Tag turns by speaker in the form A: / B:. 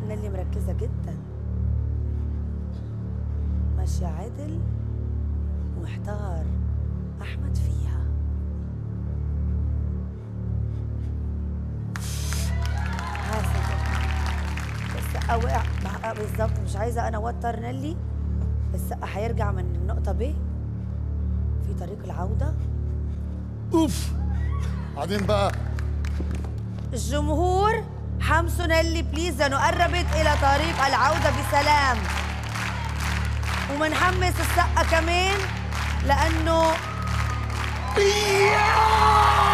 A: نيلي مركزة جدا ماشية عدل ومحتار أحمد فيها حاسة السقا وقع مع- بالظبط مش عايزة أنا أوتر نيلي السقا هيرجع من النقطة ب في طريق العودة
B: اوف بعدين بقى
A: الجمهور حمسوا نيلي بليز لأنه قربت إلى طريق العودة بسلام ومنحمس السقا كمان لأنه